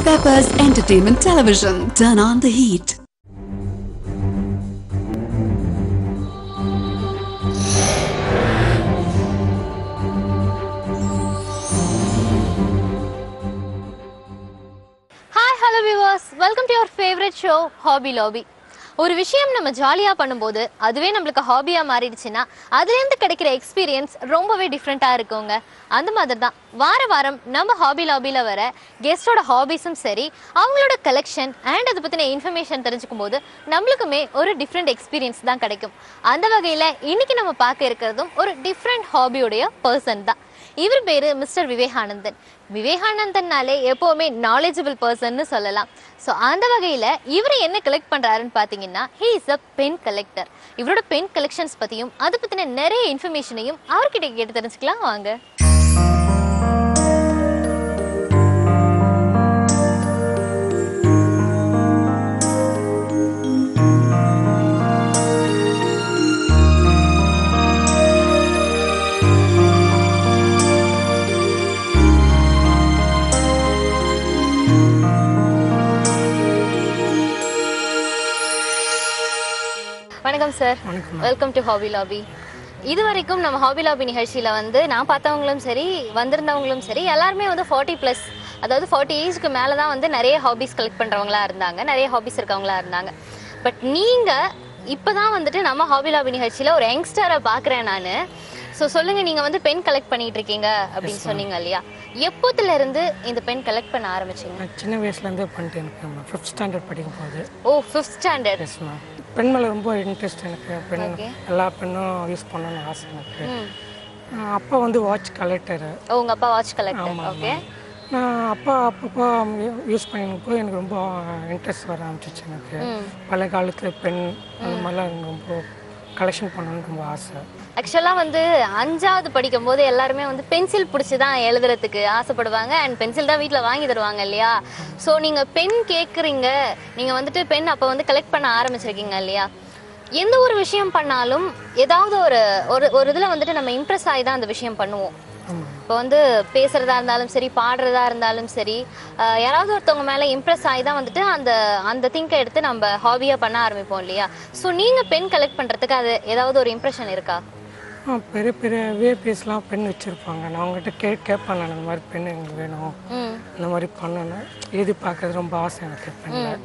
Peppers Entertainment Television. Turn on the heat. Hi hello viewers welcome to your favourite show hobby lobby ஒரு விஷயம் நம்ம ஜாலியாக பண்ணும்போது அதுவே நம்மளுக்கு ஹாபியாக மாறிடுச்சுன்னா அதுலேருந்து கிடைக்கிற எக்ஸ்பீரியன்ஸ் ரொம்பவே டிஃப்ரெண்ட்டாக இருக்குங்க அந்த மாதிரி தான் வார வாரம் நம்ம ஹாபி லாபியில் வர கெஸ்டோட ஹாபிஸும் சரி அவங்களோட கலெக்ஷன் அண்ட் அதை பற்றின இன்ஃபர்மேஷன் தெரிஞ்சுக்கும் போது நம்மளுக்குமே ஒரு டிஃப்ரெண்ட் எக்ஸ்பீரியன்ஸ் தான் கிடைக்கும் அந்த வகையில் இன்னைக்கு நம்ம பார்க்க இருக்கிறதும் ஒரு டிஃப்ரெண்ட் ஹாபியுடைய பர்சன் தான் இவர் பேரு மிஸ்டர் விவேகானந்தன் விவேகானந்தன்னாலே எப்போவுமே நாலேஜபிள் பர்சன்னு சொல்லலாம் ஸோ அந்த வகையில் இவர் என்ன கலெக்ட் பண்ணுறாருன்னு பார்த்தீங்கன்னா he is a pen collector இவரோட பென் கலெக்ஷன்ஸ் பற்றியும் அதை பற்றின நிறைய இன்ஃபர்மேஷனையும் அவர்கிட்ட கேட்டு தெரிஞ்சுக்கலாம் வாங்க வணக்கம் sir welcome to hobby lobby இது வரைக்கும் நம்ம ஹாபி லாபி நிகழ்ச்சியில் வந்து நான் பார்த்தவங்களும் சரி வந்திருந்தவங்களும் சரி எல்லாருமே வந்து ஃபார்ட்டி ப்ளஸ் அதாவது ஃபார்ட்டி ஏஜ்க்கு மேலே தான் வந்து நிறைய ஹாபிஸ் கலெக்ட் பண்ணுறவங்களா இருந்தாங்க நிறைய ஹாபிஸ் இருக்கவங்களா இருந்தாங்க பட் நீங்கள் இப்போ தான் வந்துட்டு நம்ம ஹாபி லாபி நிகழ்ச்சியில் ஒரு யங்ஸ்டரை பார்க்குறேன் நான் ஸோ சொல்லுங்கள் நீங்கள் வந்து பென் கலெக்ட் பண்ணிட்டு இருக்கீங்க அப்படின்னு சொன்னீங்க இல்லையா எப்போத்துல இருந்து இந்த பென் கலெக்ட் பண்ண ஆரம்பிச்சீங்க நான் சின்ன வயசுலேருந்தே பண்ணிட்டு இருக்கேன் மேம் ஃபிஃப்த் ஸ்டாண்டர்ட் படிக்கும் போது oh fifth standard yes ma'am pen மேலே ரொம்ப இன்ட்ரெஸ்ட் எனக்கு பெண் Okay. எல்லா பெண்ணும் யூஸ் பண்ணணும்னு ஆசை எனக்கு ம் ஆஹ் அப்பா வந்து வாட்ச் கலெக்டரு ஓ உங்கள் அப்பா வாட்ச் கலெக்டர் ஓகே நான் அப்பா அப்பப்போ யூஸ் பண்ணிருப்போ எனக்கு ரொம்ப இன்ட்ரெஸ்ட் வர ஆரம்பிச்சிச்சு எனக்கு பழைய காலத்தில் பெண் அந்த மாதிரிலாம் எனக்கு ரொம்ப கலெக்ஷன் பண்ணணும்னு ரொம்ப ஆசை ஆக்சுவலாக வந்து அஞ்சாவது படிக்கும் போது எல்லாருமே வந்து பென்சில் பிடிச்சி தான் எழுதுறதுக்கு ஆசைப்படுவாங்க அண்ட் பென்சில் தான் வீட்டில் வாங்கி தருவாங்க இல்லையா ஸோ நீங்கள் பென் கேட்குறீங்க நீங்கள் வந்துட்டு பென் அப்போ வந்து கலெக்ட் பண்ண ஆரம்பிச்சிருக்கீங்க இல்லையா எந்த ஒரு விஷயம் பண்ணாலும் ஏதாவது ஒரு ஒரு ஒரு இதில் வந்துட்டு நம்ம இம்ப்ரெஸ் ஆகி தான் அந்த விஷயம் பண்ணுவோம் ஆமாம் இப்போ வந்து பேசுறதா இருந்தாலும் சரி பாடுறதா இருந்தாலும் சரி ஆஹ் யாராவது ஒருத்தவங்க மேலே இம்ப்ரெஸ் ஆகி தான் வந்துட்டு அந்த அந்த திங்கை எடுத்து நம்ம ஹாபியாக பண்ண ஆரம்பிப்போம் இல்லையா ஸோ நீங்கள் பென் கலெக்ட் பண்ணுறதுக்கு அது ஏதாவது ஒரு இம்ப்ரெஷன் இருக்கா ஆ, பெரிய பெரிய விஐபிஎஸ்லாம் பெண் வச்சுருப்பாங்க நான் அவங்ககிட்ட கே கேட்பேன் நான் இந்த மாதிரி பெண் எனக்கு வேணும் ம் இந்த மாதிரி பண்ணணும் எழுதி பார்க்கறது ரொம்ப ஆசை எனக்கு பெண்ணில்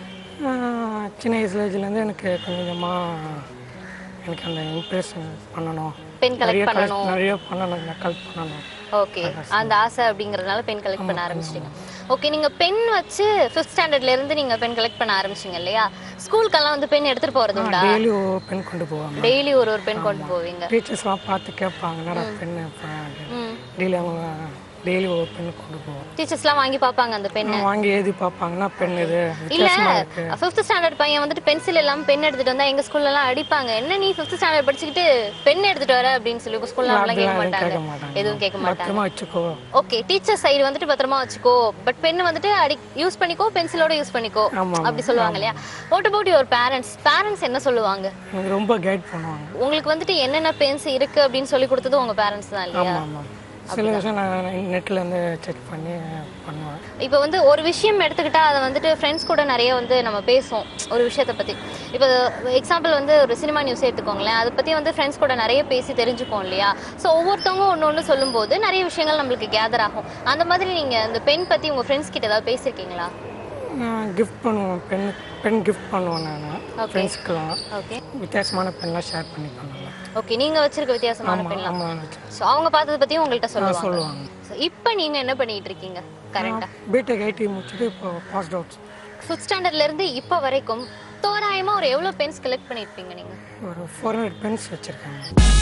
சின்ன வயசுல ஏஜ்லேருந்து எனக்கு கொஞ்சம் கொஞ்சமாக எனக்கு அந்த இம்ப்ரெஷன் பண்ணணும் பென் நிறைய கலெக்ட் collect- பண்ணணும் நிறைய பண்ணணும் நக்கல் பண்ணணும் ஓகே அந்த ஆசை அப்படிங்கறதுனால பென் கலெக்ட் பண்ண ஆரம்பிச்சிட்டீங்க ஓகே நீங்க பென் வச்சு ஃபிஃப்த் ஸ்டாண்டர்ட்ல இருந்து நீங்க பென் கலெக்ட் பண்ண ஆரம்பிச்சீங்க இல்லையா ஸ்கூலுக்கெல்லாம் வந்து பென் எடுத்துட்டு போறது உண்டா டெய்லி ஒரு பெண் கொண்டு போவாங்க டெய்லி ஒரு ஒரு பென் கொண்டு போவீங்க டீச்சர்ஸ்லாம் பார்த்து கேட்பாங்க என்னடா பெண் ம் டெய்லி அவங்க டெய்லி ஒரு பெண் கொண்டு போவோம் டீச்சர்ஸ்லாம் வாங்கி பார்ப்பாங்க அந்த பென் வாங்கி எழுதி பார்ப்பாங்கன்னா பெண் இது இல்ல வித்தியாசமாக இருக்கு ஃபிஃப்த் ஸ்டாண்டர்ட் பையன் வந்துட்டு பென்சில் இல்லாம பென் எடுத்துட்டு வந்தா எங்க ஸ்கூல்ல எல்லாம் அடிப்பாங்க என்ன நீ ஃபிஃப்த் ஸ்டாண்டர்ட் படிச்சுக்கிட்டு பென் எடுத்துட்டு வர அப்படின்னு சொல்லி ஸ்கூல்ல எல்லாம் கேட்க அப்படிலாம் எதுவும் கேட்க மாட்டாங்க மாட்டாங்க எதுவும் கேட்க மாட்டாங்க பத்திரமா வச்சுக்கோ ஓகே டீச்சர் சைடு வந்துட்டு பத்திரமா வச்சுக்கோ பட் பென் வந்துட்டு அடி யூஸ் பண்ணிக்கோ பென்சிலோட யூஸ் பண்ணிக்கோ ஆமா, அப்படி சொல்லுவாங்க இல்லையா what about your parents parents என்ன சொல்லுவாங்க எனக்கு ரொம்ப கைட் பண்ணுவாங்க உங்களுக்கு வந்துட்டு என்னென்ன பென்ஸ் இருக்கு அப்படின்னு சொல்லி கொடுத்தது உங்க பேரண்ட்ஸ் தான் இல்லையா ஆமாம் ஆமாம் சில விஷயம் நான் நெட்டில் இருந்து செக் பண்ணி பண்ணுவேன் இப்போ வந்து ஒரு விஷயம் எடுத்துக்கிட்டா அதை வந்துட்டு ஃப்ரெண்ட்ஸ் கூட நிறைய வந்து நம்ம பேசுவோம் ஒரு விஷயத்தை பற்றி இப்போ எக்ஸாம்பிள் வந்து ஒரு சினிமா நியூஸ் எடுத்துக்கோங்களேன் அதை பற்றி வந்து ஃப்ரெண்ட்ஸ் கூட நிறைய பேசி தெரிஞ்சுப்போம் இல்லையா ஸோ ஒவ்வொருத்தவங்க ஒன்று ஒன்று சொல்லும்போது நிறைய விஷயங்கள் நம்மளுக்கு கேதர் ஆகும் அந்த மாதிரி நீங்கள் இந்த பென் பற்றி உங்கள் ஃப்ரெண்ட்ஸ் கிட்ட ஏதாவது பேசியிருக்கீங்களா நான் கிஃப்ட் பண்ணுவேன் பென் பென் கிஃப்ட் பண்ணுவேன் நான் Okay. ஃப்ரெண்ட்ஸ்க்கெலாம் ஓகே வித்தியாசமான பென்லாம் ஷேர் பண்ணி பண்ணலாம் ஓகே நீங்கள் வச்சிருக்க வித்தியாசமான ஆமாம் பென்லாம் ஆமாம் ஸோ அவங்க பார்த்ததை பற்றியும் உங்கள்கிட்ட சொல்லுவாங்க சொல்லுவாங்க ஸோ இப்போ நீங்கள் என்ன பண்ணிட்டு இருக்கீங்க கரெக்டாக பிடெக் ஐடி முடிச்சுட்டு இப்போ பாஸ்ட் அவுட் ஃபிஃப்த் ஸ்டாண்டர்ட்லேருந்து இப்போ வரைக்கும் தோராயமாக ஒரு எவ்வளோ பென்ஸ் கலெக்ட் பண்ணியிருப்பீங்க நீங்கள் ஒரு ஃபோர் ஹண்ட்ரட் பென்ஸ் வச்சுருக்கேன்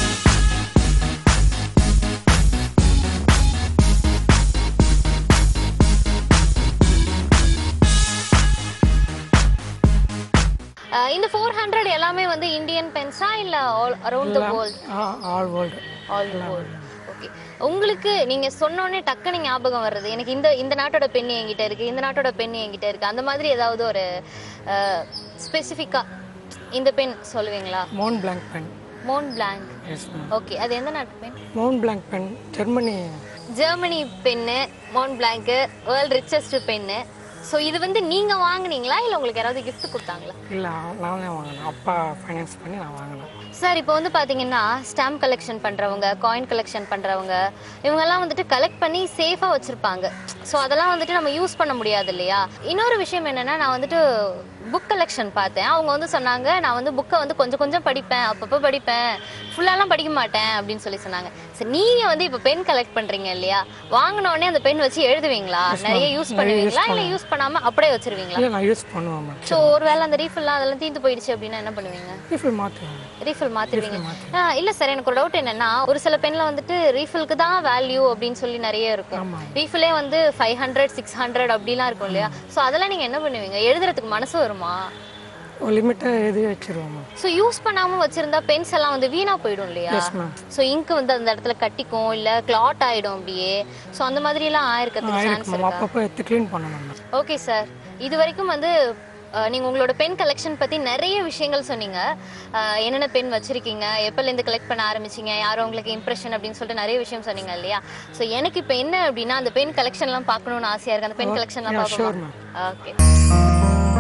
அஹ் இந்த ஃபோர் ஹண்ட்ரட் எல்லாமே வந்து இந்தியன் பென்ஸா இல்ல all around the world all world all the world okay உங்களுக்கு நீங்க சொன்னோடனே டக்குனு ஞாபகம் வர்றது எனக்கு இந்த இந்த நாட்டோட பெண் என்கிட்ட இருக்கு இந்த நாட்டோட பெண் என்கிட்ட இருக்கு அந்த மாதிரி ஏதாவது ஒரு ஸ்பெசிஃபிக்கா இந்த பெண் சொல்லுவீங்களா Mount Blanc pen Mont Blanc yes ma'am okay அது எந்த நாட்டு pen Mount Blanc pen Germany Germany pen Mont Blanc world richest pen so இது வந்து நீங்க வாங்குனீங்களா இல்ல உங்களுக்கு யாராவது gift கொடுத்தாங்களா இல்லை நான் தான் வாங்கினேன் அப்பா ஃபைனான்ஸ் பண்ணி நான் வாங்கினேன் சார் இப்போ வந்து பாத்தீங்கன்னா ஸ்டாம்ப் கலெக்ஷன் பண்றவங்க காயின் கலெக்ஷன் பண்றவங்க இவங்கெல்லாம் வந்துட்டு கலெக்ட் பண்ணி சேஃபா வச்சிருப்பாங்க ஸோ அதெல்லாம் வந்துட்டு நம்ம யூஸ் பண்ண முடியாது இல்லையா இன்னொரு விஷயம் என்னன்னா நான் வந்துட்டு புக் கலெக்ஷன் பார்த்தேன் அவங்க வந்து சொன்னாங்க நான் வந்து புக்கை வந்து கொஞ்சம் கொஞ்சம் படிப்பேன் அப்பப்போ படிப்பேன் ஃபுல்லாலாம் படிக்க மாட்டேன் அப்படின்னு சொல்லி சொன்னாங்க சரி நீங்க வந்து இப்போ பென் கலெக்ட் பண்றீங்க இல்லையா வாங்கின உடனே அந்த பென் வச்சு எழுதுவீங்களா நிறைய யூஸ் பண்ணுவீங்களா இல்ல யூஸ் பண்ணாம அப்படியே வச்சிருவீங்களா இல்லை நான் யூஸ் பண்ணுவேன் மேம் ஸோ ஒருவேளை அந்த ரீஃபில்லாம் அதெல்லாம் தீந்து போயிடுச்சு அப்படின்னா என்ன பண்ணுவீங்க ரீஃபில் மாற்றுவேன் ரீஃபில் மாத்திருவீங்க ஆ, இல்ல சார் எனக்கு ஒரு டவுட் என்னன்னா ஒரு சில பென்ல வந்துட்டு ரீஃபில்க்கு தான் வேல்யூ அப்படின்னு சொல்லி நிறைய இருக்கும் ஆமா. ரீஃபிலே வந்து ஃபைவ் ஹண்ட்ரட் சிக்ஸ் ஹண்ட்ரட் அப்படிலாம் இருக்கும் இல்லையா ஸோ அதெல்லாம் நீங்க என்ன பண்ணுவீங்க எழுதுறதுக்கு மனசு வருமா ஒரு லிமிட்டாக எழுதி வச்சிருவோம் மேம் ஸோ யூஸ் பண்ணாம வச்சிருந்தா பென்ஸ் எல்லாம் வந்து வீணா போயிடும் இல்லையா எஸ் மேம் ஸோ இங்க் வந்து அந்த இடத்துல கட்டிக்கும் இல்ல கிளாட் ஆயிடும் அப்படியே ஸோ அந்த மாதிரி எல்லாம் ஆயிருக்கிறதுக்கு சான்ஸ் ஆயிருக்கு மேம் இருக்கா அப்பப்போ எடுத்து க்ளீன் பண்ணணும் மேம் ஓகே சார் இது வரைக்கும் வந்து அஹ், நீங்க உங்களோட பென் கலெக்ஷன் பத்தி நிறைய விஷயங்கள் சொன்னீங்க அஹ், என்னென்ன பென் வச்சிருக்கீங்க எப்பல இருந்து கலெக்ட் பண்ண ஆரம்பிச்சீங்க யாரும் உங்களுக்கு இம்ப்ரெஷன் அப்படின்னு சொல்லிட்டு நிறைய விஷயம் சொன்னீங்க இல்லையா ஸோ எனக்கு இப்போ என்ன அப்படின்னா அந்த பென் கலெக்ஷன்லாம் பார்க்கணும்னு ஆசையா இருக்கு அந்த பென் கலெக்ஷன்லாம் yeah, sure, பார்க்கணும் ma'am. ஓகே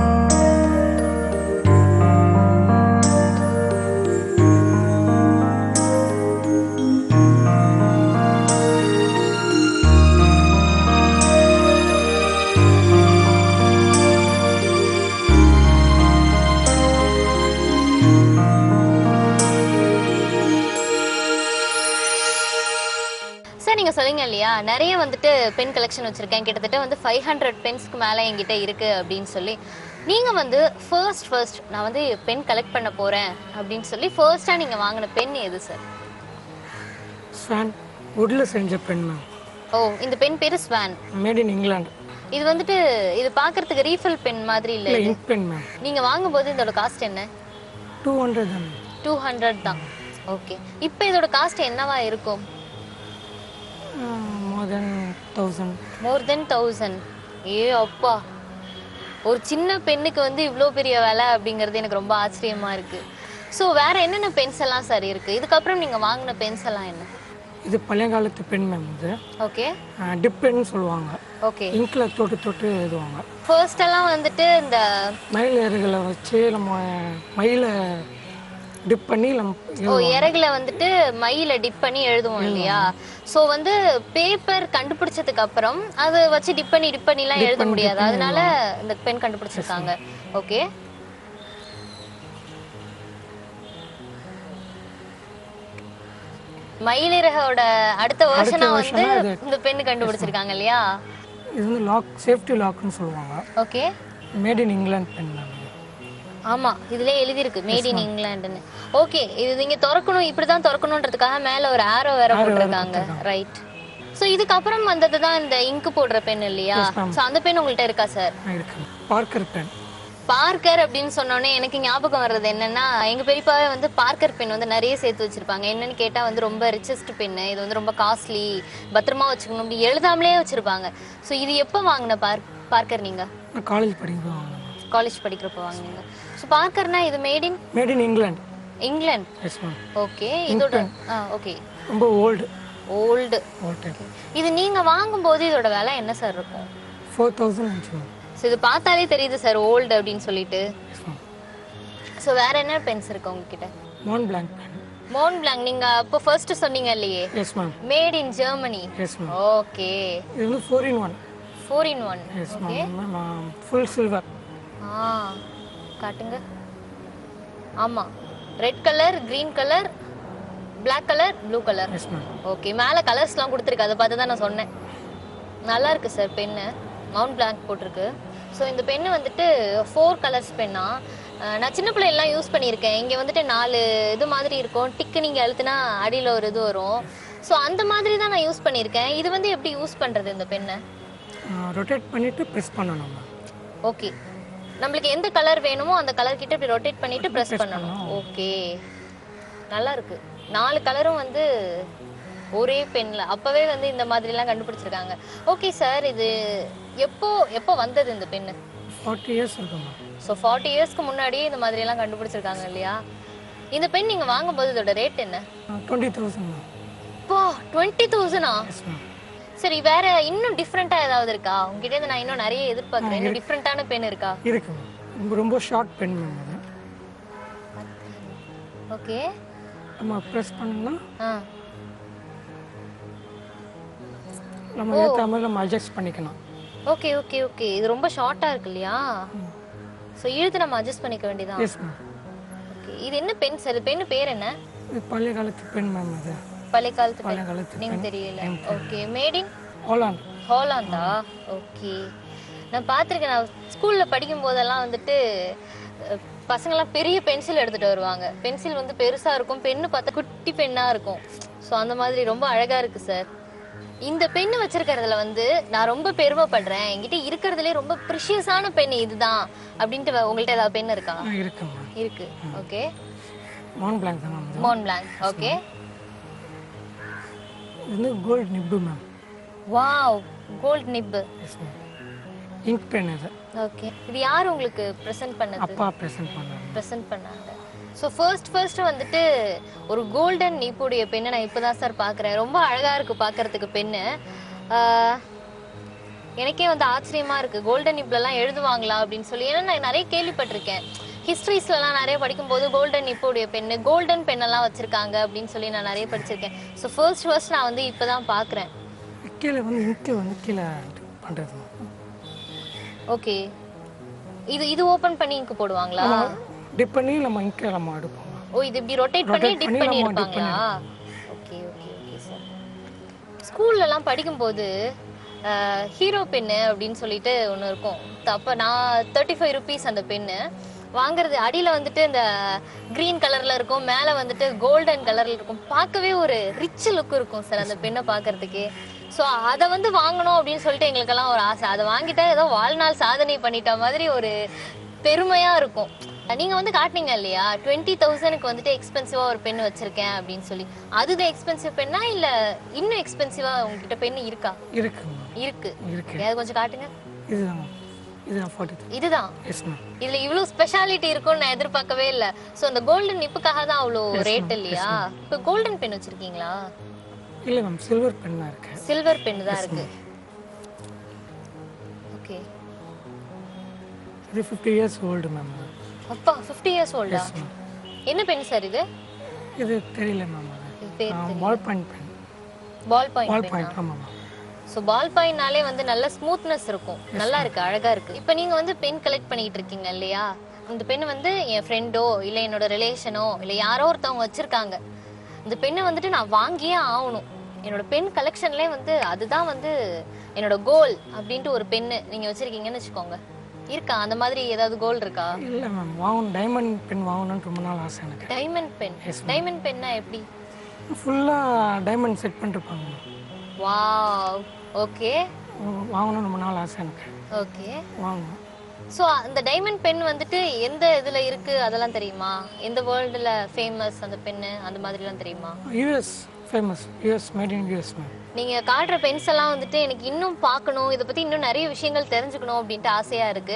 சார் நீங்க சொல்லுங்க இல்லையா நிறைய வந்துட்டு பென் கலெக்ஷன் வச்சிருக்கேன் கிட்டத்தட்ட வந்து ஃபைவ் ஹண்ட்ரட் பென்ஸ்க்கு மேல என்கிட்ட இருக்கு அப்படின்னு சொல்லி நீங்க வந்து ஃபர்ஸ்ட் ஃபர்ஸ்ட் நான் வந்து பென் கலெக்ட் பண்ண போறேன் அப்படின்னு சொல்லி ஃபர்ஸ்டா நீங்க வாங்கின பென் எது சார் ஸ்வான் வுட்டில் செஞ்ச பென் மேம் ஓ இந்த பென் பேரு ஸ்வான் மேட் இன் இங்கிலாந்து இது வந்துட்டு இது பார்க்கிறதுக்கு ரீஃபில் பென் மாதிரி இல்ல இல்லை இது. இங்க் பென் மேம் நீங்க வாங்கும்போது இதோட காஸ்ட் என்ன டூ ஹண்ட்ரட் தான் டூ ஹண்ட்ரட் தான் ஓகே இப்போ இதோட காஸ்ட் என்னவா இருக்கும் மோர் தென் தௌசண்ட் மோர் தென் தௌசண்ட் ஏ அப்பா ஒரு சின்ன பெண்ணுக்கு வந்து இவ்வளோ பெரிய விலை அப்படிங்கிறது எனக்கு ரொம்ப ஆச்சரியமா இருக்கு ஸோ வேற என்னென்ன பென்ஸ் எல்லாம் சார் இருக்கு இதுக்கப்புறம் நீங்க வாங்கின பென்ஸ் எல்லாம் என்ன இது பழைய காலத்து பென் மேம் இது ஓகே டிப் பென்னு சொல்லுவாங்க ஓகே இங்கில் தொட்டு தொட்டு எழுதுவாங்க ஃபர்ஸ்ட் எல்லாம் வந்துட்டு இந்த மயில் ஏறுகளை வச்சு நம்ம மயிலை டிப் பண்ணி நம்ம ஓ எழுதுவோம். இறகுல வந்துட்டு மயில டிப் பண்ணி எழுதுவோம் இல்லையா சோ வந்து பேப்பர் கண்டுபிடிச்சதுக்கு அப்புறம் அதை வச்சு டிப் பண்ணி டிப் பண்ணி எல்லாம் எழுத முடியாது அதனால இந்த பென் கண்டுபிடிச்சிருக்காங்க ஓகே மயிலிறகோட அடுத்த வருஷனா வந்து version-ஆ இது. இந்த பென் கண்டுபிடிச்சிருக்காங்க இல்லையா இது வந்து லாக் சேஃப்டி லாக்னு சொல்லுவாங்க okay made in England pen ma'am இது ஆமா இதுலயே எழுதிருக்கு மேட் இன் இங்கிலாந்துன்னு ஓகே இது நீங்க திறக்கணும் இப்படிதான் திறக்கணும்ன்றதுக்காக மேல ஒரு ஆரோ வேற போட்டிருக்காங்க ரைட் சோ இதுக்கப்புறம் வந்தது தான் இந்த இங்க் போடுற பென் இல்லையா சோ அந்த பென் உங்கள்ட்ட இருக்கா சார் ஆ, இருக்கு பார்க்கர் பென் பார்க்கர் அப்படின்னு சொன்னோன்னே எனக்கு ஞாபகம் வர்றது என்னன்னா எங்க பெரியப்பாவே வந்து பார்க்கர் பென் வந்து நிறைய சேர்த்து வச்சிருப்பாங்க என்னன்னு கேட்டா வந்து ரொம்ப ரிச்சஸ்ட் பென்னு இது வந்து ரொம்ப காஸ்ட்லி பத்திரமா வச்சுக்கணும் அப்படி எழுதாமலே வச்சிருப்பாங்க சோ இது எப்போ வாங்கின பார் பார்க்கர் நீங்க நான் காலேஜ் படிக்கும்போது வாங்கினேன் காலேஜ் படிக்கிறப்ப வாங்குனீங்க ஸோ பார்க்கர்னா இது made in made in England England yes ma'am okay இதோட ஆ ஓகே ரொம்ப ஓல்டு ஓல்டு ஓல்ட் டைப் இது நீங்க வாங்கும்போது இதோட விலை என்ன சார் இருக்கும் ஃபோர் தௌசண்ட் இருந்துச்சு மேம் ஸோ இது பார்த்தாலே தெரியுது சார் ஓல்டு அப்படின்னு சொல்லிட்டு எஸ் மேம் ஸோ வேற என்ன பென்ஸ் இருக்கு உங்ககிட்ட மான் பிளாங்க் பென் மோன் பிளாங் நீங்க அப்போ ஃபர்ஸ்ட் சொன்னீங்க இல்லையே yes ma'am made in Germany yes ma'am okay இது வந்து four in one four in one yes ma'am full silver ஆ காட்டுங்க ஆமா red colour green colour Black colour blue colour yes ma'am okay மேலே கலர்ஸ்லாம் கொடுத்துருக்கு அதை பார்த்து தான் நான் சொன்னேன் நல்லா இருக்கு சார் பென்னு மவுண்ட் பிளாங்க் போட்டிருக்கு ஸோ இந்த பென்னு வந்துட்டு ஃபோர் கலர்ஸ் பென்னா நான் சின்ன பிள்ளைலாம் யூஸ் பண்ணியிருக்கேன் இங்கே வந்துட்டு நாலு இது மாதிரி இருக்கும் டிக்கு நீங்கள் அழுத்துனா அடியில் ஒரு இது வரும் ஸோ அந்த மாதிரி தான் நான் யூஸ் பண்ணியிருக்கேன் இது வந்து எப்படி யூஸ் பண்ணுறது இந்த பெண்ணை ரொட்டேட் பண்ணிவிட்டு ப்ரெஸ் பண்ணணும் மேம் ஓகே நம்மளுக்கு எந்த கலர் வேணுமோ அந்த கலர் கிட்ட இப்படி ரொட்டேட் பண்ணிட்டு ப்ரெஸ் பண்ணணும் ஓகே நல்லா இருக்கு நாலு கலரும் வந்து ஒரே பென்ல அப்பவே வந்து இந்த மாதிரிலாம் கண்டுபிடிச்சிருக்காங்க ஓகே சார் இது எப்போ எப்போ வந்தது இந்த பென்னு ஃபார்ட்டி இயர்ஸ் இருக்கும் மேம் ஸோ ஃபார்ட்டி இயர்ஸ்க்கு முன்னாடியே இந்த மாதிரியெல்லாம் கண்டுபிடிச்சிருக்காங்க இல்லையா இந்த பென் நீங்கள் வாங்கும்போது இதோட ரேட் என்ன டுவெண்ட்டி தௌசண்ட் மேம் இப்போ டுவெண்ட்டி தௌசண்டா எஸ் மேம் சரி வேற இன்னும் டிஃப்ரெண்டா ஏதாவது இருக்கா உங்ககிட்ட இருந்து நான் இன்னும் நிறைய எதிர்பார்க்கறேன் இன்னும் டிஃப்ரெண்டான பென் இருக்கா இருக்கு மேம் ரொம்ப ரொம்ப ஷார்ட் பென் மேம் அது ஓகே நம்ம ப்ரெஸ் பண்ணோம்னா ஆ நம்ம ஏற்ற மாதிரி நம்ம அட்ஜஸ்ட் பண்ணிக்கலாம் ஓகே ஓகே ஓகே இது ரொம்ப ஷார்ட்டா இருக்கு இல்லையா ஸோ இழுத்து நம்ம அட்ஜஸ்ட் பண்ணிக்க வேண்டியதான் எஸ் மேம் ஓகே இது என்ன பென் சார் பென் பேர் என்ன இது பழைய காலத்து பென் மேம் அது பழைய காலத்து பழைய பென் காலத்து நேம் தெரியல ஓகே மேட் இன் ஹோலாண்ட் ஹாலாந்தா ஓகே நான் பார்த்துருக்கேன் நான் ஸ்கூலில் படிக்கும் போதெல்லாம் வந்துட்டு அஹ், பசங்கெல்லாம் பெரிய பென்சில் எடுத்துட்டு வருவாங்க பென்சில் வந்து பெருசா இருக்கும் பென்னு பார்த்தா குட்டி பென்னா இருக்கும் ஸோ அந்த மாதிரி ரொம்ப அழகா இருக்கு சார் இந்த பென்னு வச்சிருக்கிறதுல வந்து நான் ரொம்ப பெருமைப்படுறேன் என்கிட்ட இருக்கிறதுலே ரொம்ப ப்ரிஷியஸான பென் இதுதான் அப்படின்ட்டு வ- உங்கள்ட்ட ஏதாவது பென் இருக்கா ஆ இருக்கு மேம் இருக்கு ஓகே மவுண்ட் பிளாங்க் தான் மேம் இது மோன் பிளாங்க் ஓகே இது வந்து gold nib ma'am wow gold nib yes ma'am ink pen இது ஓகே இது யார் உங்களுக்கு ப்ரெசென்ட் பண்ணது அப்பா ப்ரெசென்ட் பண்ணாங்க ப்ரெசென்ட் பண்ணாங்க ஸோ ஃபர்ஸ்ட் ஃபர்ஸ்ட் வந்துட்டு ஒரு கோல்டன் நீப்புடைய பெண்ணை நான் இப்போ தான் சார் பார்க்குறேன் ரொம்ப அழகாக இருக்குது பார்க்கறதுக்கு பெண்ணு ஆஹ், எனக்கே வந்து ஆச்சரியமா இருக்கு கோல்டன் நிப்லலாம் எழுதுவாங்களா அப்படின்னு சொல்லி ஏன்னா நான் நிறைய கேள்விப்பட்டிருக்கேன் ஹிஸ்ட்ரிஸ்லலாம் நிறைய படிக்கும்போது கோல்டன் நிப்போடைய பெண்ணு கோல்டன் பெண்ணெல்லாம் வச்சிருக்காங்க அப்படின்னு சொல்லி நான் நிறைய படிச்சிருக்கேன் ஸோ ஃபர்ஸ்ட் ஃபர்ஸ்ட் நான் வந்து இப்போ தான் பார்க்குறேன் கீழே வந்து இங்க்கு வந்து கீழே பண்ணுறது ஓகே இது இது ஓப்பன் பண்ணி இங்கு போடுவாங்களா டிப் பண்ணி நம்ம இங்க்கை நம்ம எடுப்போம் ஓ இது இப்படி ரொட்டேட் பண்ணி Rotate டிப் பண்ணி பண்ணி நம்ம dip எடுப்பாங்களா ஓகே ஓகே ஓகே சார் ஸ்கூல்லலாம் படிக்கும்போது ஹீரோ பென்னு அப்படின்னு சொல்லிட்டு ஒன்று இருக்கும் அப்போ நான் தேர்ட்டி ஃபைவ் ருபீஸ் அந்த பென்னு வாங்குறது அடியில் வந்துட்டு இந்த க்ரீன் கலரில் இருக்கும் மேலே வந்துட்டு கோல்டன் கலரில் இருக்கும் பார்க்கவே ஒரு ரிச் லுக் இருக்கும் சார் அந்த பெண்ணை பார்க்கறதுக்கே ஸோ அதை வந்து வாங்கணும் அப்படின்னு சொல்லிட்டு எங்களுக்கெல்லாம் ஒரு ஆசை அதை வாங்கிட்டா ஏதோ வாழ்நாள் சாதனை பண்ணிட்ட மாதிரி ஒரு பெருமையா இருக்கும் நீங்க வந்து காட்டுனீங்க இல்லையா டுவெண்ட்டி தௌசண்ட்க்கு வந்துட்டு எக்ஸ்பென்சிவா ஒரு பென் வச்சிருக்கேன் அப்படின்னு சொல்லி அதுதான் எக்ஸ்பென்சிவ் பென்னா இல்ல இன்னும் எக்ஸ்பென்சிவா உங்ககிட்ட பென் இருக்கா இருக்கு மேம் இருக்கு இருக்கு ஏதாவது கொஞ்சம் காட்டுங்க இதுதான் மேம் இதுதான் ஃபார்ட்டி இதுதான் எஸ் மேம் இதுல இவ்வளவு ஸ்பெஷாலிட்டி இருக்கும்னு நான் எதிர்பார்க்கவே இல்ல சோ அந்த கோல்டன் நிப்புக்காக தான் அவ்வளோ ரேட் இல்லையா இப்போ கோல்டன் பென் வச்சிருக்கீங்களா இல்லை மேம் சில்வர் பென் தான் இருக்கு சில்வர் பென் தான் இருக்கு ஓகே இது ஃபிஃப்டி இயர்ஸ் ஓல்டு மேம் அப்பா ஃபிஃப்டி இயர்ஸ் ஓல்டா மேம் என்ன பென் சார் இது இது தெரியல மேம் அது இது பேர் ball point pen ball point ball point ஆமாம் மேம் ஸோ பால் பாயிண்ட்னாலே வந்து நல்ல ஸ்மூத்னஸ் இருக்கும் நல்லா இருக்கு அழகா இருக்கு இப்போ நீங்க வந்து பென் கலெக்ட் பண்ணிட்டு இருக்கீங்க இல்லையா இந்த பென் வந்து என் ஃப்ரெண்டோ இல்ல என்னோட ரிலேஷனோ இல்ல யாரோ ஒருத்தவங்க வச்சிருக்காங்க இந்த பெண்ணை வந்துட்டு நான் வாங்கியே ஆகணும் என்னோட பென் கலெக்ஷன்லேயே வந்து அதுதான் வந்து என்னோட கோல் அப்படின்ட்டு ஒரு பென்னு நீங்க வச்சிருக்கீங்கன்னு வச்சுக்கோங்க இருக்கா அந்த மாதிரி ஏதாவது கோல் இருக்கா இல்லை மேம் வாங்கணும் டைமண்ட் பென் வாங்கணும்னு ரொம்ப நாள் ஆசை எனக்கு டைமண்ட் பென் டைமண்ட் பென்னா எப்படி ஃபுல்லாக டைமண்ட் செட் பண்ணிருப்பாங்க மேம் வாவ் ஓகே வாங்கணும்னு ரொம்ப நாள் ஆசை எனக்கு ஓகே வாங்கணும் ஸோ அந்த டைமண்ட் பென் வந்துட்டு எந்த இதுல இருக்கு அதெல்லாம் தெரியுமா எந்த வேர்ல்டுல ஃபேமஸ் அந்த பென்னு அந்த மாதிரிலாம் தெரியுமா US famous US made in US ma'am நீங்க காட்டுற பென்ஸ் எல்லாம் வந்துட்டு எனக்கு இன்னும் பார்க்கணும் இதை பத்தி இன்னும் நிறைய விஷயங்கள் தெரிஞ்சுக்கணும் அப்படின்ட்டு ஆசையா இருக்கு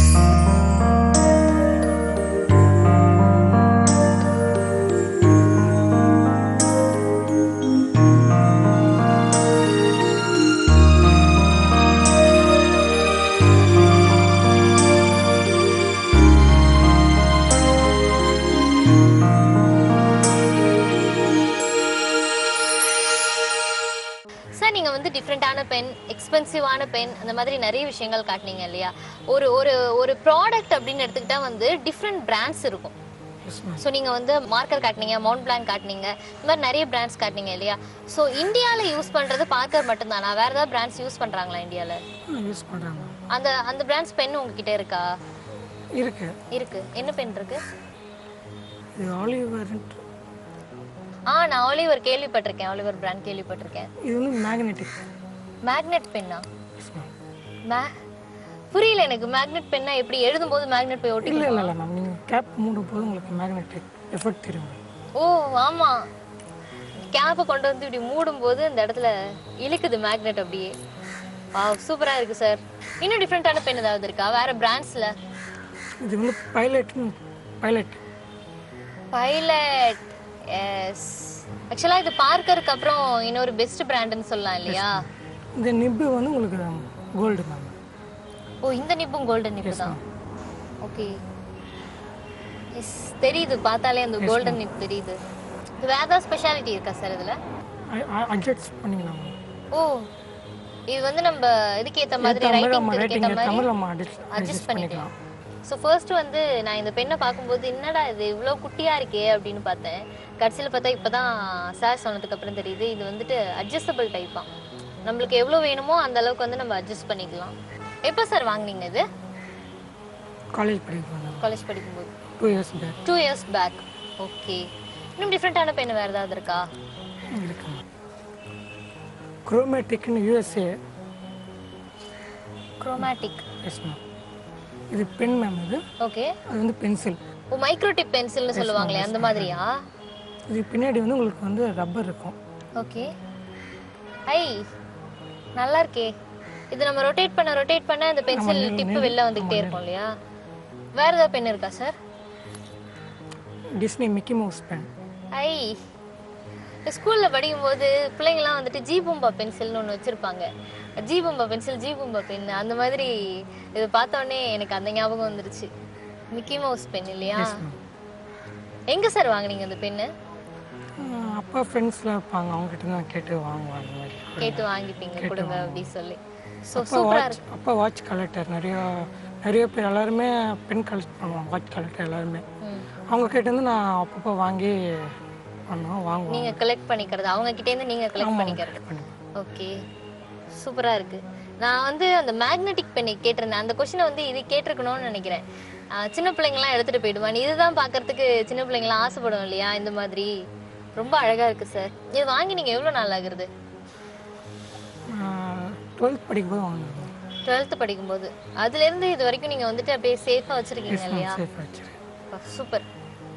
சார் நீங்க வந்து டிஃப்ரெண்டான பென் எக்ஸ்பென்சிவான பென் அந்த மாதிரி நிறைய விஷயங்கள் காட்டுனீங்க இல்லையா ஒரு ஒரு ஒரு ப்ராடக்ட் அப்படின்னு எடுத்துக்கிட்டா வந்து டிஃப்ரெண்ட் பிராண்ட்ஸ் இருக்கும் எஸ் மேம் ஸோ நீங்கள் வந்து மார்க்கர் காட்டினீங்க மவுண்ட் பிளான் காட்டினீங்க இந்த மாதிரி நிறைய பிராண்ட்ஸ் காட்டினீங்க இல்லையா ஸோ இந்தியாவில் யூஸ் பண்ணுறது பார்க்கர் மட்டும்தானா வேறு ஏதாவது பிராண்ட்ஸ் யூஸ் பண்ணுறாங்களா இந்தியாவில் யூஸ் பண்ணுறாங்க அந்த அந்த பிராண்ட்ஸ் பென் உங்ககிட்ட இருக்கா இருக்கு இருக்கு என்ன பென் இருக்கு இது ஆலிவர் ஆ நான் ஆலிவர் கேள்விப்பட்டிருக்கேன் ஆலிவர் பிராண்ட் கேள்விப்பட்டிருக்கேன் இது வந்து மேக்னெட்டிக் மேக்னெட் பென்னா எஸ் மேம் மே புரியல எனக்கு மேக்னெட் பென்னா எப்படி எழுதும்போது மேக்னெட் போய் ஒட்டி இல்லை இல்லை இல்லை மேம் நீங்கள் கேப் மூடும் போது உங்களுக்கு மேக்னெட்டிக் எஃபெக்ட் தெரியும் மேம் ஓ ஆமா கேப்பை கொண்டு வந்து இப்படி மூடும்போது இந்த இடத்துல இழுக்குது மேக்னெட் அப்படியே வா சூப்பரா இருக்கு சார் இன்னும் டிஃப்ரெண்டான பென் ஏதாவது இருக்கா வேற பிராண்ட்ஸ்ல இது வந்து பைலட்னு பைலட் பைலட் எஸ் ஆக்சுவலா இது பார்க்கருக்கு அப்புறம் இன்னொரு பெஸ்ட் பிராண்டுன்னு சொல்லலாம் இல்லையா இந்த நிப்பு வந்து உங்களுக்கு கோல்டு மேம் ஓ இந்த நிப்பும் கோல்டன் நிப்பு தான் ஓகே எஸ் தெரியுது பார்த்தாலே அந்த கோல்டன் நிப் தெரியுது இது வேற ஏதாவது ஸ்பெஷாலிட்டி இருக்கா சார் இதுல அட்ஜஸ்ட் பண்ணிக்கலாம் மேம் ஓ இது வந்து நம்ம இதுக்கு ஏத்த மாதிரி தமிழ் ரைட்டிங் நம்ம இதுக்கு ரைட்டிங் ஏத்த மாதிரி தமிழ் நம்ம அட்ஜஸ்ட் அட்ஜஸ்ட் அட்ஜஸ்ட் பண்ணிக்கலாம் பண்ணிக்கலாம் ஸோ ஃபர்ஸ்ட் வந்து நான் இந்த பெண்ணை பார்க்கும்போது என்னடா இது இவ்வளோ குட்டியா இருக்கே அப்படின்னு பார்த்தேன் கடைசியில் பார்த்தா இப்போதான் சார் சொன்னதுக்கு அப்புறம் தெரியுது இது வந்துட்டு அட்ஜஸ்டபிள் டைப்பா நம்மளுக்கு எவ்வளோ வேணுமோ அந்த அளவுக்கு வந்து நம்ம அட்ஜஸ்ட் பண்ணிக்கலாம் எப்போ சார் வாங்குனீங்க இது காலேஜ் படிக்கிறோம் காலேஜ் படிக்கும்போது two years back two years back okay இன்னும் டிஃப்ரெண்ட்டான பெண் வேறு ஏதாவது இருக்கா இருக்கு குரோமேட்டிக்னு யூஎஸ்ஏ குரோமேட்டிக் எஸ் மேம் இது பென் மேம் இது ஓகே அது வந்து பென்சில் ஓ மைக்ரோடிப் பென்சில்னு சொல்லுவாங்களே அந்த மாதிரியா இது பின்னாடி வந்து உங்களுக்கு வந்து ரப்பர் இருக்கும் ஓகே ஐ நல்லா இருக்கே இது நம்ம ரொட்டேட் பண்ண ரொட்டேட் பண்ண அந்த பென்சில் டிப்பு வெளில வந்துகிட்டே இருக்கும் இல்லையா வேற ஏதாவது பென் இருக்கா sir Disney Mickey Mouse pen ஐ ஸ்கூல்ல படிக்கும்போது பிள்ளைங்கலாம் வந்துட்டு ஜி பூம்பா பென்சில்னு ஒன்று வச்சிருப்பாங்க ஜி பூம்பா பென்சில் ஜி பூம்பா பென் அந்த மாதிரி இதை பார்த்த உடனே எனக்கு அந்த ஞாபகம் வந்துருச்சு மிக்கி மவுஸ் பென் இல்லையா எங்க சார் வாங்குனீங்க அந்த பென்னு அப்பா ஃப்ரெண்ட்ஸ்லாம் இருப்பாங்க அவங்ககிட்ட தான் கேட்டு வாங்குவாங்க அந்த மாதிரி கேட்டு வாங்கிப்பீங்க கொடுங்க அப்படி சொல்லி ஸோ அப்பா சூப்பரா வாட்ச் அப்பா வாட்ச் கலெக்டர் நிறைய நிறைய பேர் எல்லாருமே பென் கலெக்ட் பண்ணுவாங்க வாட்ச் கலெக்டர் எல்லாருமே ம். அவங்க கிட்ட இருந்து நான் அப்பப்போ வாங்கி பண்ணுவோம் வாங்குவோம் நீங்க கலெக்ட் பண்ணிக்கிறது அவங்க கிட்ட இருந்து நீங்க கலெக்ட் பண்ணிக்கிறது பண்ணுவேன் ஓகே சூப்பரா இருக்கு நான் வந்து அந்த மேக்னெட்டிக் பெண்ணை கேட்டிருந்தேன் அந்த கொஸ்டினை வந்து இது கேட்டிருக்கணும்னு நினைக்கிறேன் ஆஹ் சின்ன பிள்ளைங்கலாம் எடுத்துட்டு போயிடுவான் இதுதான் பார்க்கறதுக்கு சின்ன பிள்ளைங்களாம் ஆசைப்படும் இல்லையா இந்த மாதிரி ரொம்ப அழகா இருக்கு சார் இது வாங்கி நீங்க எவ்வளவு நாள் ஆகுறது டுவெல்த் படிக்கும்போது வாங்கினேன் டுவெல்த் படிக்கும்போது அதுல இருந்து இது வரைக்கும் நீங்க வந்துட்டு அப்படியே சேஃபா வச்சிருக்கீங்க இல்லையா சேஃப் வச்சிருக்கேன் சூப்பர்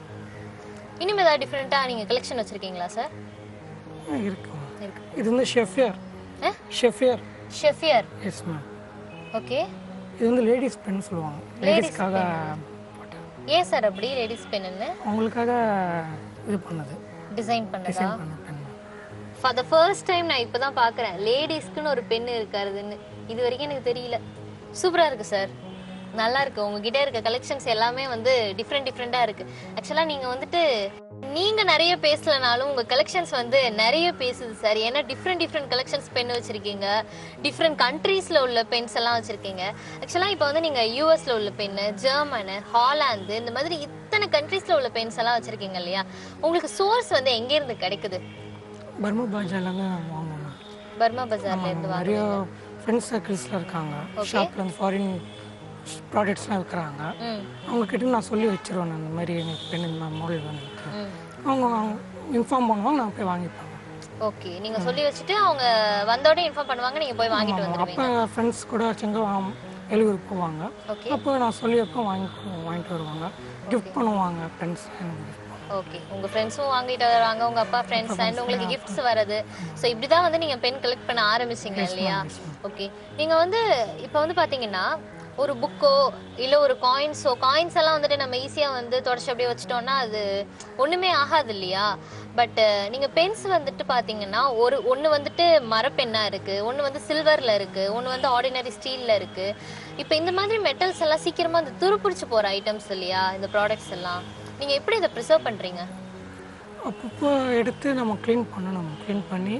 இனிமே ஏதாவது டிஃப்ரெண்டா நீங்க கலெக்ஷன் வச்சிருக்கீங்களா சார் இருக்கு இருக்கு இது வந்து ஷெஃபியர் ஆ? Sheaffer Sheaffer yes ma'am okay இது வந்து லேடிஸ் பென் சொல்லுவாங்க லேடிஸ்க்காக போட்டேன் ஏன் சார் அப்படி லேடிஸ் பென்னு அவங்களுக்காக இது பண்ணது டிசைன் பண்ணதா டிசைன் பண்ண pen for the first time நான் இப்போ தான் பார்க்குறேன் லேடிஸ்க்குன்னு ஒரு பென் இருக்காருதுன்னு இது வரைக்கும் எனக்கு தெரியல சூப்பராக இருக்கு சார் நல்லா இருக்கு உங்ககிட்ட இருக்க கலெக்ஷன்ஸ் எல்லாமே வந்து டிஃப்ரெண்ட் டிஃப்ரெண்ட்டாக இருக்கு ஆக்சுவலாக நீங்கள் வந்துட்டு நீங்க நிறைய பேசலனாலும் உங்க கலெக்ஷன்ஸ் வந்து நிறைய பேசுது சார் ஏன்னா டிஃப்ரெண்ட் டிஃப்ரெண்ட் கலெக்ஷன்ஸ் பென் வச்சிருக்கீங்க டிஃப்ரெண்ட் கண்ட்ரீஸ்ல உள்ள பென்ஸ் எல்லாம் வச்சிருக்கீங்க ஆக்சுவலா இப்போ வந்து நீங்க யூஎஸ்ல உள்ள பென்னு ஜெர்மனு ஹாலாந்து இந்த மாதிரி இத்தனை கண்ட்ரீஸ்ல உள்ள பென்ஸ் எல்லாம் வச்சிருக்கீங்க இல்லையா உங்களுக்கு சோர்ஸ் வந்து எங்க இருந்து கிடைக்குது பர்மா பாஜாலேருந்து வாங்குவோம் பர்மா பஜார்ல இருந்து வாங்க நிறைய ஃப்ரெண்ட்ஸ் சர்க்கிள்ஸில் இருக்காங்க ஷாப்பில் வந்து ஃபாரின் ப்ராடக்ட்ஸ்லாம் விற்கிறாங்க ம் அவங்க கிட்ட நான் சொல்லி வச்சிருவேன் நான் இந்த மாதிரி எனக்கு பென் இந்த மாடல் வேணும் எனக்கு. ம் அவங்க இன்ஃபார்ம் பண்ணுவாங்க நான் போய் வாங்கிப்பேன் ஓகே நீங்க சொல்லி வச்சுட்டு அவங்க வந்தோடனே இன்ஃபார்ம் பண்ணுவாங்க நீங்க போய் வாங்கிட்டு வந்துடுவீங்க அப்போ ஃப்ரெண்ட்ஸ் கூட செங்க எழுவூர் போவாங்க ஓகே அப்போ நான் சொல்லி வைப்பேன் வாங்கி வாங்கிட்டு வருவாங்க கிஃப்ட் பண்ணுவாங்க ஃப்ரெண்ட்ஸ் ஓகே உங்க ஃப்ரெண்ட்ஸும் வாங்கிட்டு வருவாங்க உங்க அப்பா ஃப்ரெண்ட்ஸ் அண்ட் உங்களுக்கு கிஃப்ட்ஸ் வரது ஸோ இப்படிதான் வந்து நீங்க பென் கலெக்ட் பண்ண ஆரம்பிச்சீங்க இல்லையா ஓகே நீங்க வந்து இப்போ வந்து பாத்தீங்கன்னா ஒரு புக்கோ இல்ல ஒரு காயின்ஸோ காயின்ஸ் எல்லாம் வந்துட்டு நம்ம ஈஸியா வந்து தொடச்சு அப்படியே வச்சிட்டோம்னா அது ஒண்ணுமே ஆகாது இல்லையா பட் நீங்க பென்ஸ் வந்துட்டு பாத்தீங்கன்னா ஒரு ஒன்னு வந்துட்டு மரப்பெண்ணா இருக்கு ஒன்னு வந்து சில்வர்ல இருக்கு ஒன்னு வந்து ஆர்டினரி ஸ்டீல்ல இருக்கு இப்போ இந்த மாதிரி மெட்டல்ஸ் எல்லாம் சீக்கிரமா அந்த துருப்பிடிச்சு போற ஐட்டம்ஸ் இல்லையா இந்த ப்ராடக்ட்ஸ் எல்லாம் நீங்க எப்படி இதை ப்ரிசர்வ் பண்றீங்க அப்பப்போ எடுத்து நம்ம க்ளீன் பண்ணணும் க்ளீன் பண்ணி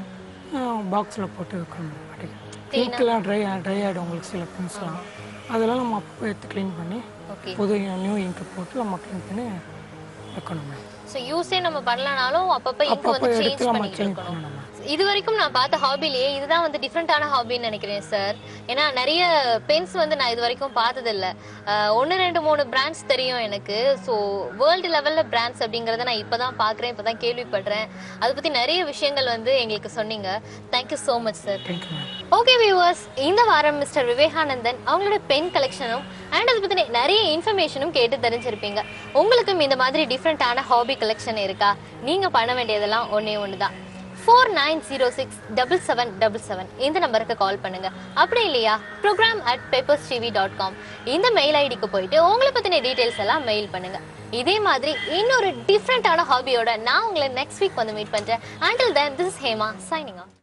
பாக்ஸில் போட்டு வைக்கணும் இங்க்லாம் ட்ரை ட்ரை ஆகிடும் உங்களுக்கு சில பென்ஸ்லாம் அதெல்லாம் நம்ம அப்பப்போ எடுத்து க்ளீன் பண்ணி ஓகே புது நியூ இங்க்கு போட்டு நம்ம க்ளீன் பண்ணி வைக்கணும் ஸோ யூஸே நம்ம பண்ணலனாலும் அப்பப்போ இங்க் அப்பப்போ வந்து சேஞ்ச் எடுத்து நம்ம பண்ணிட்டு சேஞ்ச் இருக்கணும் பண்ணணும் இது வரைக்கும் நான் பார்த்த ஹாபிலேயே இதுதான் வந்து டிஃப்ரெண்டான ஹாபின்னு நினைக்கிறேன் சார் ஏன்னா நிறைய பென்ஸ் வந்து நான் இது வரைக்கும் பார்த்ததில்ல ஒன்று ரெண்டு மூணு பிராண்ட்ஸ் தெரியும் எனக்கு ஸோ வேர்ல்டு லெவலில் பிராண்ட்ஸ் அப்படிங்கிறத நான் இப்போ தான் பார்க்குறேன் இப்போ தான் கேள்விப்படுறேன் அதை பற்றி நிறைய விஷயங்கள் வந்து எங்களுக்கு சொன்னீங்க thank you so much sir thank you ma'am okay viewers இந்த வாரம் மிஸ்டர் விவேகானந்தன் அவங்களோட பென் கலெக்ஷனும் அண்ட் அதை பற்றின நிறைய இன்ஃபர்மேஷனும் கேட்டு தெரிஞ்சிருப்பீங்க உங்களுக்கும் இந்த மாதிரி டிஃப்ரெண்ட்டான ஹாபி கலெக்ஷன் இருக்கா நீங்கள் பண்ண வேண்டியதெல்லாம் ஒன்றே ஒன்று தான் four nine zero six double seven double seven இந்த நம்பருக்கு கால் பண்ணுங்க அப்படி இல்லையா program at papers TV dot com இந்த மெயில் ஐடிக்கு போயிட்டு உங்களை பற்றின டீட்டெயில்ஸ் எல்லாம் மெயில் பண்ணுங்க இதே மாதிரி இன்னொரு டிஃப்ரெண்ட்டான ஹாபியோட நான் உங்களை நெக்ஸ்ட் வீக் வந்து மீட் பண்ணுறேன் until then this Hema signing of